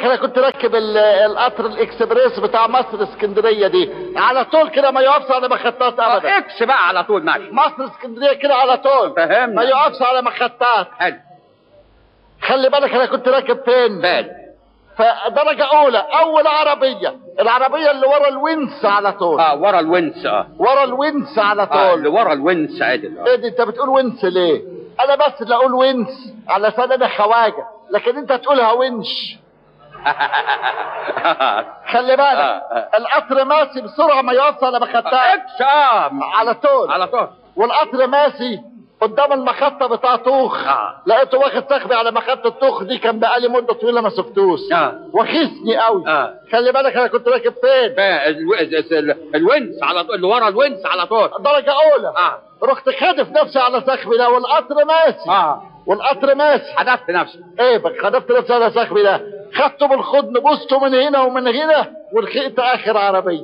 انا كنت راكب ال- القطر الاكسبريس بتاع مصر اسكندريه دي على طول كده ما يقفش على مخطات ابدا اكس بقى على طول ماشي مصر اسكندريه كده على طول فهمنا. ما يقفش على مخطات حلو خلي بالك انا كنت راكب فين فين فدرجه اولى اول عربيه العربيه اللي ورا الونس على طول اه ورا الونس اه ورا الونس على آه، اللي طول ورا الونس عدل ايه دي انت بتقول ونس ليه انا بس اللي اقول ونس علشان انا خواجه لكن انت تقولها ونش خلي بالك آه، آه. القطر ماشي بسرعه ما يقفش على مخطات اكس اه على طول على طول والقطر ماشي قدام المخطه بتاع طوخ آه. لقيته واخد صاحبي على مخطه طوخ دي كان بقالي مده طويله ما شفتوش آه. وخسني قوي آه. خلي بالك انا كنت راكب فين فين الو- ال- ال- الونس على طول اللي ورا الونس على طول درجه اولى اه رحت خادف نفسي على صاحبي ده والقطر ماشي اه والقطر ماشي حدفت نفسك ايه بقى خدفت نفسي على صاحبي ده خدته بالخضن بوسته من هنا ومن هنا ولحقت اخر عربيه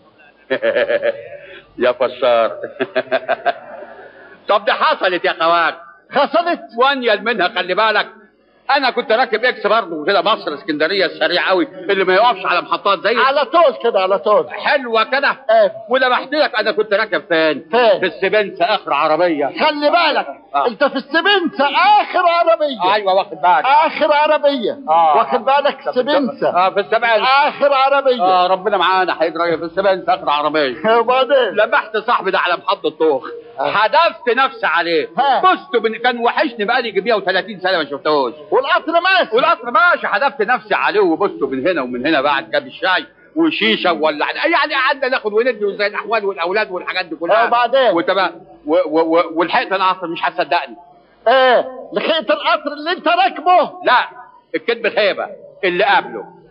يا فشار طب دي حصلت يا خواج حصلت وانيل منها خلي بالك انا كنت راكب اكس برضه كده مصر اسكندريه السريع قوي اللي ما يقفش على محطات زي على طول كده على طول حلوه كده ايه ولمحت لك انا كنت راكب فين فين؟ في السبنس اخر عربيه خلي بالك آه. انت في السبنسة اخر عربية ايوه واخد بالك اخر عربية آه. واخد بالك سبنسة اه في السبنس اخر عربية اه ربنا معانا هيدري في السبنس اخر عربيه وبعدين لمحت صاحبي ده على محطة طوخ آه. حدفت نفسي عليه ها. بصت من كان وحشني بقالي يجي 130 سنه ما شفتهوش والقطر ماشي والقطر ماشي حدفت نفسي عليه وبصت من هنا ومن هنا بعد جاب الشاي وشيشه وولع يعني قعدنا ناخد وندي زي الاحوال والاولاد والحاجات دي كلها آه، وبعدين؟ وتمام و- و- و- ولحقت القطر مش هتصدقني ايه لحقت القطر اللي انت راكبه لا الكذب خيبه اللي قبله